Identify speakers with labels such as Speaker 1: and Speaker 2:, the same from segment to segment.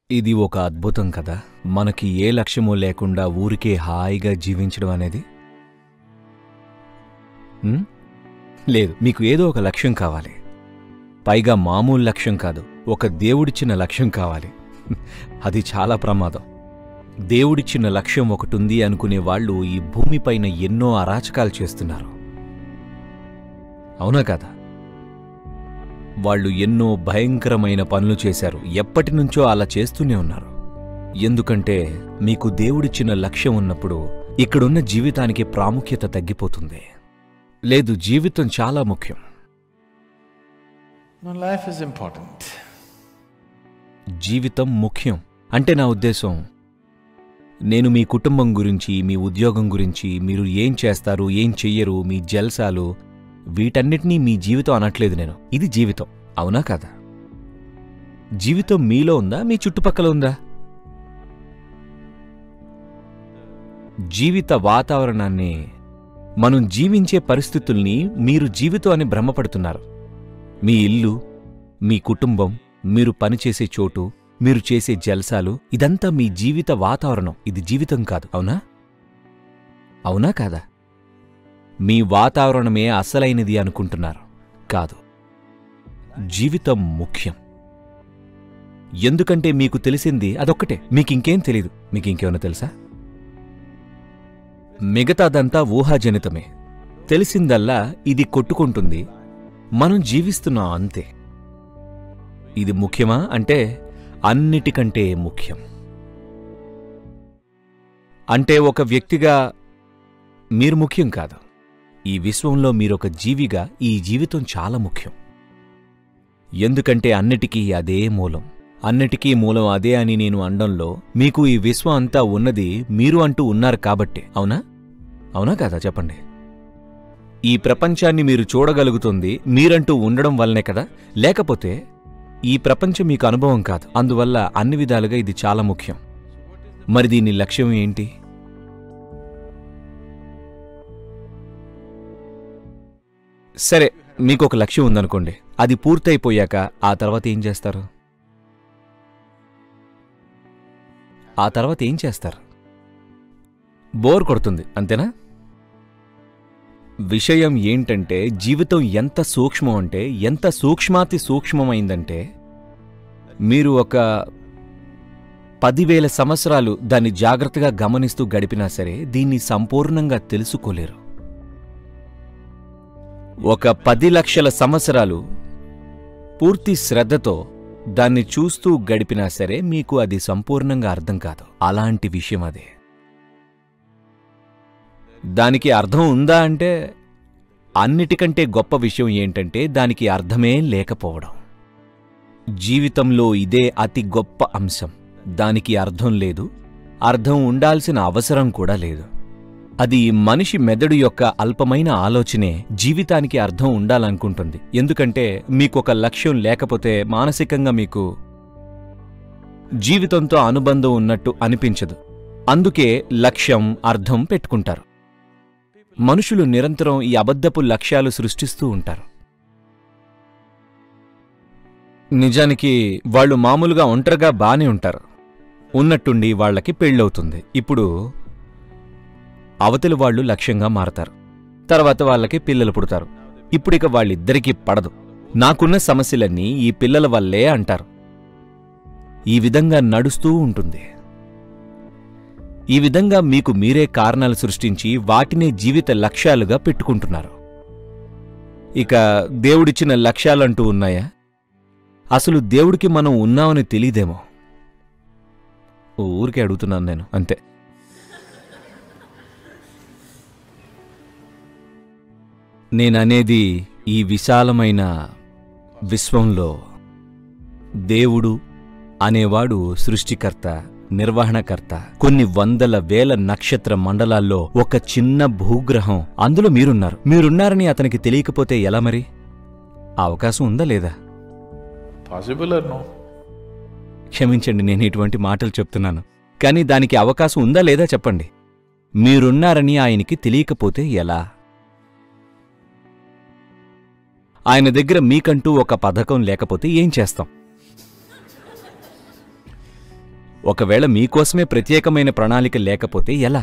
Speaker 1: ఇది ఒక అద్భుతం కదా మనకి ఏ లక్ష్యమూ లేకుండా ఊరికే హాయిగా జీవించడం అనేది ఉం? లేదు మీకు ఏదో ఒక లక్ష్యం కావాలి పైగా మామూలు లక్ష్యం కాదు ఒక దేవుడిచ్చిన లక్ష్యం కావాలి అది చాలా ప్రమాదం దేవుడిచ్చిన లక్ష్యం ఒకటుంది అనుకునే వాళ్ళు ఈ భూమిపైన ఎన్నో అరాచకాలు చేస్తున్నారు అవునా కదా వాళ్ళు ఎన్నో భయంకరమైన పనులు చేశారు ఎప్పటినుంచో అలా చేస్తూనే ఉన్నారు ఎందుకంటే మీకు దేవుడిచ్చిన లక్ష్యం ఉన్నప్పుడు ఇక్కడున్న జీవితానికి ప్రాముఖ్యత తగ్గిపోతుంది లేదు జీవితం చాలా ముఖ్యం
Speaker 2: No, life is important.
Speaker 1: జీవితం ముఖ్యం అంటే నా ఉద్దేశం నేను మీ కుటుంబం గురించి మీ ఉద్యోగం గురించి మీరు ఏం చేస్తారు ఏం చెయ్యరు మీ జల్సాలు వీటన్నిటినీ మీ జీవితం అనట్లేదు నేను ఇది జీవితం అవునా కాదా జీవితం మీలో ఉందా మీ చుట్టుపక్కల ఉందా జీవిత వాతావరణాన్ని మనం జీవించే పరిస్థితుల్ని మీరు జీవితం అని భ్రమపడుతున్నారు మీ ఇల్లు మీ కుటుంబం మీరు పనిచేసే చోటు మీరు చేసే జల్సాలు ఇదంతా మీ జీవిత వాతావరణం ఇది జీవితం కాదు అవునా అవునా కాదా మీ వాతావరణమే అసలైనది అనుకుంటున్నారు కాదు జీవితం ముఖ్యం ఎందుకంటే మీకు తెలిసింది అదొక్కటే మీకింకేం తెలీదు మీకింకేమన్నా తెలుసా మిగతాదంతా ఊహాజనితమే తెలిసిందల్లా ఇది కొట్టుకుంటుంది మనం జీవిస్తున్నాం అంతే ఇది ముఖ్యమా అంటే అన్నిటికంటే ముఖ్యం అంటే ఒక వ్యక్తిగా మీరు ముఖ్యం కాదు ఈ విశ్వంలో మీరొక జీవిగా ఈ జీవితం చాలా ముఖ్యం ఎందుకంటే అన్నిటికీ అదే మూలం అన్నిటికీ మూలం అదే అని నేను అండంలో మీకు ఈ విశ్వం అంతా ఉన్నది మీరు అంటూ ఉన్నారు కాబట్టే అవునా అవునా కాదా చెప్పండి ఈ ప్రపంచాన్ని మీరు చూడగలుగుతుంది మీరంటూ ఉండడం వల్లనే కదా లేకపోతే ఈ ప్రపంచం మీకు అనుభవం కాదు అందువల్ల అన్ని విధాలుగా ఇది చాలా ముఖ్యం మరి దీని లక్ష్యం ఏంటి సరే మీకు ఒక లక్ష్యం ఉందనుకోండి అది పూర్తయిపోయాక ఆ తర్వాత ఏం చేస్తారు ఆ తర్వాత ఏం చేస్తారు బోర్ కొడుతుంది అంతేనా విషయం ఏంటంటే జీవితం ఎంత సూక్ష్మం అంటే ఎంత సూక్ష్మాతి సూక్ష్మమైందంటే మీరు ఒక పదివేల సంవత్సరాలు దాన్ని జాగ్రత్తగా గమనిస్తూ గడిపినా సరే దీన్ని సంపూర్ణంగా తెలుసుకోలేరు ఒక పది లక్షల సంవత్సరాలు పూర్తి శ్రద్ధతో దాన్ని చూస్తూ గడిపినా సరే మీకు అది సంపూర్ణంగా అర్థం కాదు అలాంటి విషయం అదే దానికి అర్థం ఉందా అంటే అన్నిటికంటే గొప్ప విషయం ఏంటంటే దానికి అర్థమే లేకపోవడం జీవితంలో ఇదే అతి గొప్ప అంశం దానికి అర్థం లేదు అర్థం ఉండాల్సిన అవసరం కూడా లేదు అది మనిషి మెదడు యొక్క అల్పమైన ఆలోచనే జీవితానికి అర్థం ఉండాలనుకుంటుంది ఎందుకంటే మీకొక లక్ష్యం లేకపోతే మానసికంగా మీకు జీవితంతో అనుబంధం ఉన్నట్టు అనిపించదు అందుకే లక్ష్యం అర్థం పెట్టుకుంటారు మనుషులు నిరంతరం ఈ అబద్ధపు లక్ష్యాలు సృష్టిస్తూ ఉంటారు నిజానికి వాళ్ళు మామూలుగా ఒంటరిగా బానే ఉంటారు ఉన్నట్టుండి వాళ్ళకి పెళ్ళవుతుంది ఇప్పుడు అవతలి వాళ్ళు లక్ష్యంగా మారతారు తర్వాత వాళ్ళకి పిల్లలు పుడతారు ఇప్పుడిక వాళ్ళిద్దరికీ పడదు నాకున్న సమస్యలన్నీ ఈ పిల్లల వల్లే అంటారు ఈ విధంగా నడుస్తూ ఉంటుంది ఈ విధంగా మీకు మీరే కారణాలు సృష్టించి వాటినే జీవిత లక్ష్యాలుగా పెట్టుకుంటున్నారు ఇక దేవుడిచ్చిన లక్ష్యాలంటూ ఉన్నాయా అసలు దేవుడికి మనం ఉన్నామని తెలీదేమో ఊరికే అడుగుతున్నాను నేను అంతే నేననేది ఈ విశాలమైన విశ్వంలో దేవుడు అనేవాడు సృష్టికర్త నిర్వహణకర్త కొన్ని వందల వేల నక్షత్ర మండలాల్లో ఒక చిన్న భూగ్రహం అందులో మీరున్నారు మీరున్నారని అతనికి తెలియకపోతే ఎలా మరి ఆ అవకాశం ఉందా లేదా
Speaker 2: Possible or no?
Speaker 1: క్షమించండి నేను ఇటువంటి మాటలు చెప్తున్నాను కానీ దానికి అవకాశం ఉందా లేదా చెప్పండి మీరున్నారని ఆయనకి తెలియకపోతే ఎలా ఆయన దగ్గర మీకంటూ ఒక పథకం లేకపోతే ఏం చేస్తాం ఒకవేళ మీకోసమే ప్రత్యేకమైన ప్రణాళిక లేకపోతే ఎలా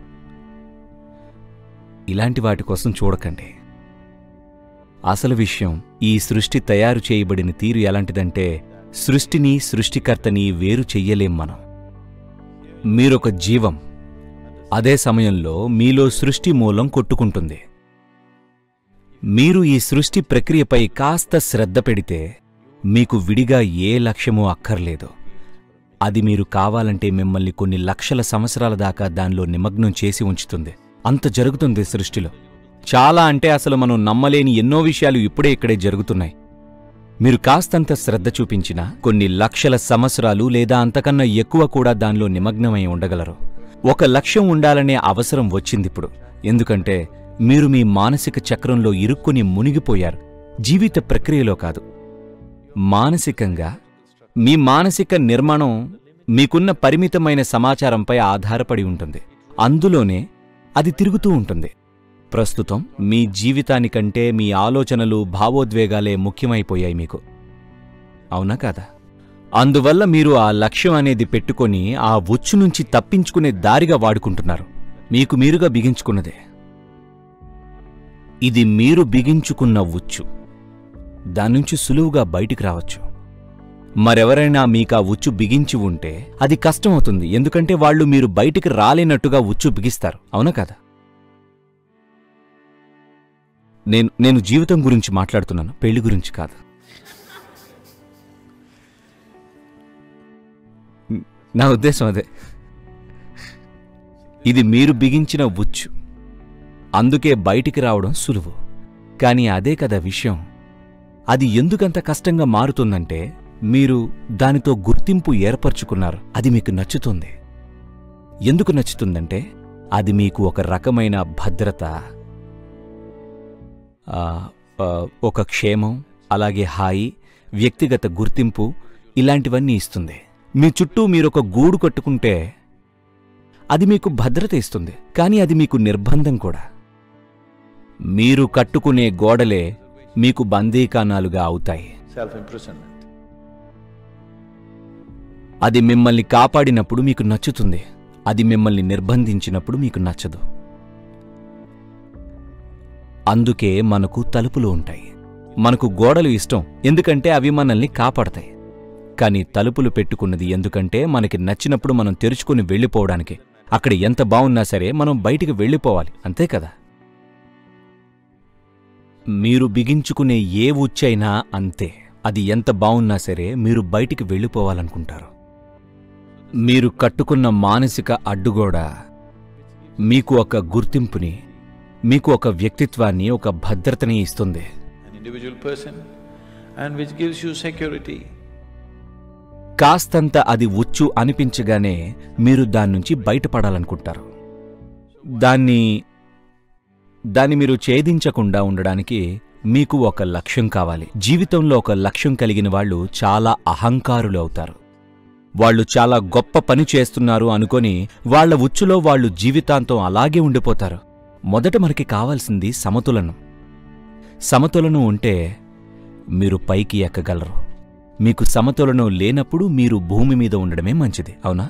Speaker 1: ఇలాంటి వాటి కోసం చూడకండి అసలు విషయం ఈ సృష్టి తయారు చేయబడిన తీరు ఎలాంటిదంటే సృష్టిని సృష్టికర్తని వేరు చెయ్యలేం మనం మీరొక జీవం అదే సమయంలో మీలో సృష్టి మూలం కొట్టుకుంటుంది మీరు ఈ సృష్టి ప్రక్రియపై కాస్త శ్రద్ధ పెడితే మీకు విడిగా ఏ లక్ష్యమూ అక్కర్లేదు అది మీరు కావాలంటే మిమ్మల్ని కొన్ని లక్షల సంవత్సరాల దాకా దానిలో నిమగ్నం చేసి ఉంచుతుంది అంత జరుగుతుంది సృష్టిలో చాలా అంటే అసలు మనం నమ్మలేని ఎన్నో విషయాలు ఇప్పుడే ఇక్కడే జరుగుతున్నాయి మీరు కాస్తంత శ్రద్ధ చూపించినా కొన్ని లక్షల సంవత్సరాలు లేదా అంతకన్నా ఎక్కువ కూడా దానిలో నిమగ్నమై ఉండగలరు ఒక లక్ష్యం ఉండాలనే అవసరం వచ్చిందిప్పుడు ఎందుకంటే మీరు మీ మానసిక చక్రంలో ఇరుక్కుని మునిగిపోయారు జీవిత ప్రక్రియలో కాదు మానసికంగా మీ మానసిక నిర్మాణం మీకున్న పరిమితమైన సమాచారంపై ఆధారపడి ఉంటుంది అందులోనే అది తిరుగుతూ ఉంటుంది ప్రస్తుతం మీ జీవితానికంటే మీ ఆలోచనలు భావోద్వేగాలే ముఖ్యమైపోయాయి మీకు అవునా కాదా అందువల్ల మీరు ఆ లక్ష్యం అనేది పెట్టుకొని ఆ ఉచ్చు నుంచి తప్పించుకునే దారిగా వాడుకుంటున్నారు మీకు మీరుగా బిగించుకున్నదే ఇది మీరు బిగించుకున్న ఉచ్చు దాన్నుంచి సులువుగా బయటికి రావచ్చు మరెవరైనా మీకా ఉచ్చు బిగించి ఉంటే అది కష్టమవుతుంది ఎందుకంటే వాళ్ళు మీరు బయటికి రాలేనట్టుగా ఉచ్చు బిగిస్తారు అవునా కదా నేను నేను జీవితం గురించి మాట్లాడుతున్నాను పెళ్లి గురించి కాదు నా ఉద్దేశం అదే ఇది మీరు బిగించిన ఉచ్చు అందుకే బయటికి రావడం సులువు కానీ అదే కదా విషయం అది ఎందుకంత కష్టంగా మారుతుందంటే మీరు దానితో గుర్తింపు ఏర్పరచుకున్నారు అది మీకు నచ్చుతుంది ఎందుకు నచ్చుతుందంటే అది మీకు ఒక రకమైన భద్రత ఆ, ఆ, ఒక క్షేమం అలాగే హాయి వ్యక్తిగత గుర్తింపు ఇలాంటివన్నీ ఇస్తుంది మీ చుట్టూ మీరొక గూడు కట్టుకుంటే అది మీకు భద్రత ఇస్తుంది కానీ అది మీకు నిర్బంధం కూడా మీరు కట్టుకునే గోడలే మీకు బందీకానాలుగా అవుతాయి
Speaker 2: Self imprisonment.
Speaker 1: అది మిమ్మల్ని కాపాడినప్పుడు మీకు నచ్చుతుంది అది మిమ్మల్ని నిర్బంధించినప్పుడు మీకు నచ్చదు అందుకే మనకు తలుపులు ఉంటాయి మనకు గోడలు ఇష్టం ఎందుకంటే అవి మనల్ని కాపాడతాయి కానీ తలుపులు పెట్టుకున్నది ఎందుకంటే మనకి నచ్చినప్పుడు మనం తెరుచుకుని వెళ్ళిపోవడానికి అక్కడ ఎంత బావున్నా సరే మనం బయటికి వెళ్ళిపోవాలి అంతే కదా మీరు బిగించుకునే ఏ ఉచ్చైనా అంతే అది ఎంత బావున్నా సరే మీరు బయటికి వెళ్ళిపోవాలనుకుంటారు మీరు కట్టుకున్న మానసిక అడ్డుగోడ మీకు ఒక గుర్తింపుని మీకు ఒక వ్యక్తిత్వాన్ని ఒక భద్రతని ఇస్తుంది
Speaker 2: An individual person and which gives you security.
Speaker 1: కాస్తంత అది ఉచ్చు అనిపించగానే మీరు దాన్నుంచి బయటపడాలనుకుంటారు దాన్ని దాన్ని మీరు ఛేదించకుండా ఉండడానికి మీకు ఒక లక్ష్యం కావాలి జీవితంలో ఒక లక్ష్యం కలిగిన వాళ్ళు చాలా అహంకారులు అవుతారు వాళ్ళు చాలా గొప్ప పని చేస్తున్నారు అనుకొని వాళ్ళ ఉచ్చులో వాళ్ళు జీవితాంతం అలాగే ఉండిపోతారు మొదట మనకి కావాల్సింది సమతులనం సమతులనం ఉంటే మీరు పైకి ఎక్కగలరు మీకు సమతులనం లేనప్పుడు మీరు భూమి మీద ఉండడమే మంచిది అవునా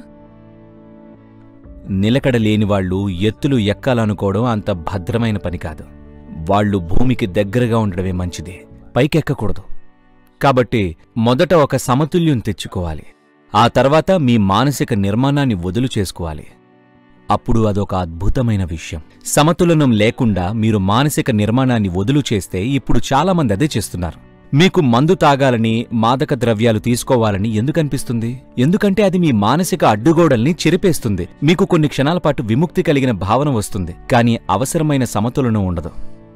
Speaker 1: నిలకడ లేని వాళ్ళు ఎత్తులు ఎక్కాలనుకోవడం అంత భద్రమైన పని కాదు వాళ్ళు భూమికి దగ్గరగా ఉండడమే మంచిది పైకెక్కకూడదు కాబట్టి మొదట ఒక సమతుల్యం తెచ్చుకోవాలి ఆ తర్వాత మీ మానసిక నిర్మాణాన్ని వదులు చేసుకోవాలి అప్పుడు అదొక అద్భుతమైన విషయం సమతులనం లేకుండా మీరు మానసిక నిర్మాణాన్ని వదులు చేస్తే ఇప్పుడు చాలామంది అదే చేస్తున్నారు మీకు మందు తాగాలని మాదక ద్రవ్యాలు తీసుకోవాలని ఎందుకనిపిస్తుంది ఎందుకంటే అది మీ మానసిక అడ్డుగోడల్ని చెరిపేస్తుంది మీకు కొన్ని క్షణాల పాటు విముక్తి కలిగిన భావన వస్తుంది కానీ అవసరమైన సమతులనం ఉండదు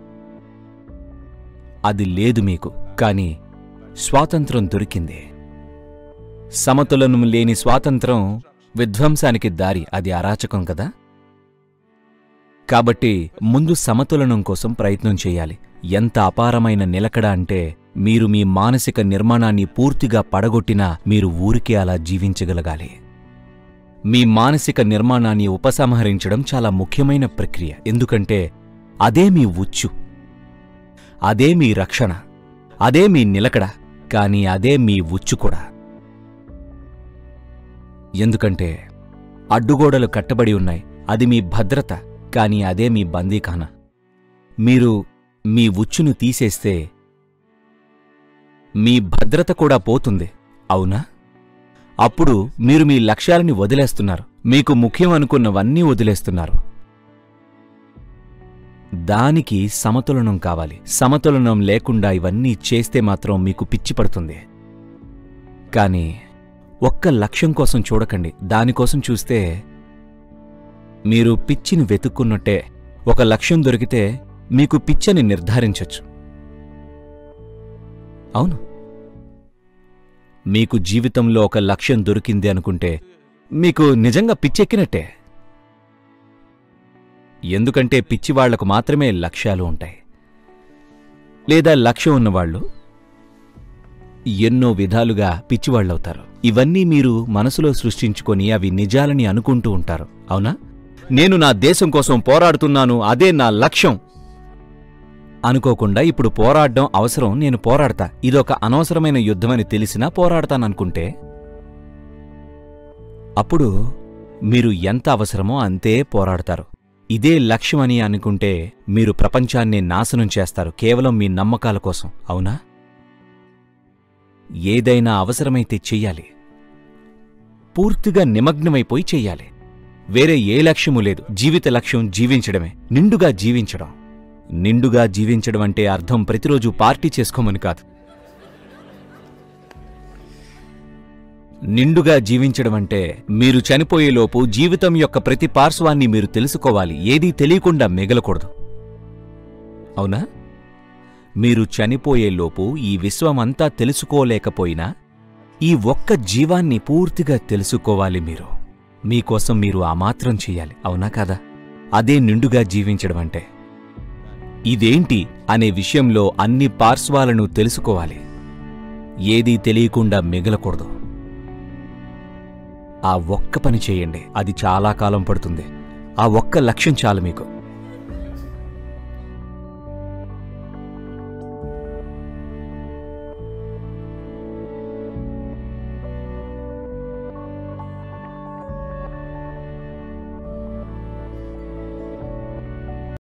Speaker 1: అది లేదు మీకు కానీ స్వాతంత్రం దొరికింది సమతులనం లేని స్వాతంత్రం విధ్వంసానికి దారి అది అరాచకం కదా కాబట్టి ముందు సమతులనం కోసం ప్రయత్నం చేయాలి ఎంత అపారమైన నిలకడ అంటే మీరు మీ మానసిక నిర్మాణాన్ని పూర్తిగా పడగొట్టినా మీరు ఊరికే అలా జీవించగలగాలి మీ మానసిక నిర్మాణాన్ని ఉపసంహరించడం చాలా ముఖ్యమైన ప్రక్రియ ఎందుకంటే అదే మీ ఉచ్చు అదే మీ రక్షణ అదే మీ నిలకడ కానీ అదే మీ ఉచ్చు కూడా ఎందుకంటే అడ్డుగోడలు కట్టబడి ఉన్నాయి అది మీ భద్రత కానీ అదే మీ బందీఖాన మీరు మీ ఉచ్చును తీసేస్తే మీ భద్రత కూడా పోతుంది అవునా అప్పుడు మీరు మీ లక్ష్యాలని వదిలేస్తున్నారు మీకు ముఖ్యం అనుకున్నవన్నీ వదిలేస్తున్నారు దానికి సమతులనం కావాలి సమతులనం లేకుండా ఇవన్నీ చేస్తే మాత్రం మీకు పిచ్చి పడుతుంది కానీ ఒక్క లక్ష్యం కోసం చూడకండి దానికోసం చూస్తే మీరు పిచ్చిని వెతుక్కున్నట్టే ఒక లక్ష్యం దొరికితే మీకు పిచ్చని నిర్ధారించొచ్చు అవును మీకు జీవితంలో ఒక లక్ష్యం దొరికింది అనుకుంటే మీకు నిజంగా పిచ్చెక్కినట్టే ఎందుకంటే పిచ్చివాళ్లకు మాత్రమే లక్ష్యాలు ఉంటాయి లేదా లక్ష్యం ఉన్నవాళ్ళు ఎన్నో విధాలుగా పిచ్చివాళ్ళవుతారు ఇవన్నీ మీరు మనసులో సృష్టించుకొని అవి నిజాలని అనుకుంటూ ఉంటారు అవునా నేను నా దేశం కోసం పోరాడుతున్నాను అదే నా లక్ష్యం అనుకోకుండా ఇప్పుడు పోరాడడం అవసరం నేను పోరాడతా ఇదొక అనవసరమైన యుద్ధమని తెలిసినా పోరాడతాననుకుంటే అప్పుడు మీరు ఎంత అవసరమో అంతే పోరాడతారు ఇదే లక్ష్యమని అనుకుంటే మీరు ప్రపంచాన్ని నాశనం చేస్తారు కేవలం మీ నమ్మకాల కోసం అవునా ఏదైనా అవసరమైతే చెయ్యాలి పూర్తిగా నిమగ్నమైపోయి చెయ్యాలి వేరే ఏ లక్ష్యమూ లేదు జీవిత లక్ష్యం జీవించడమే నిండుగా జీవించడం నిండుగా జీవించడం అంటే అర్థం ప్రతిరోజు పార్టీ చేసుకోమని కాదు నిండుగా జీవించడం అంటే మీరు చనిపోయేలోపు జీవితం యొక్క ప్రతి పార్శ్వాన్ని మీరు తెలుసుకోవాలి ఏదీ తెలియకుండా మిగలకూడదు అవునా మీరు చనిపోయేలోపు ఈ విశ్వమంతా తెలుసుకోలేకపోయినా ఈ ఒక్క జీవాన్ని పూర్తిగా తెలుసుకోవాలి మీరు మీకోసం మీరు ఆ మాత్రం చెయ్యాలి అవునా కాదా అదే నిండుగా జీవించడం అంటే ఇదేంటి అనే విషయంలో అన్ని పార్శ్వాలను తెలుసుకోవాలి ఏదీ తెలియకుండా మిగలకూడదు ఆ ఒక్క పని చేయండి అది చాలా కాలం పడుతుంది ఆ ఒక్క లక్ష్యం చాలు మీకు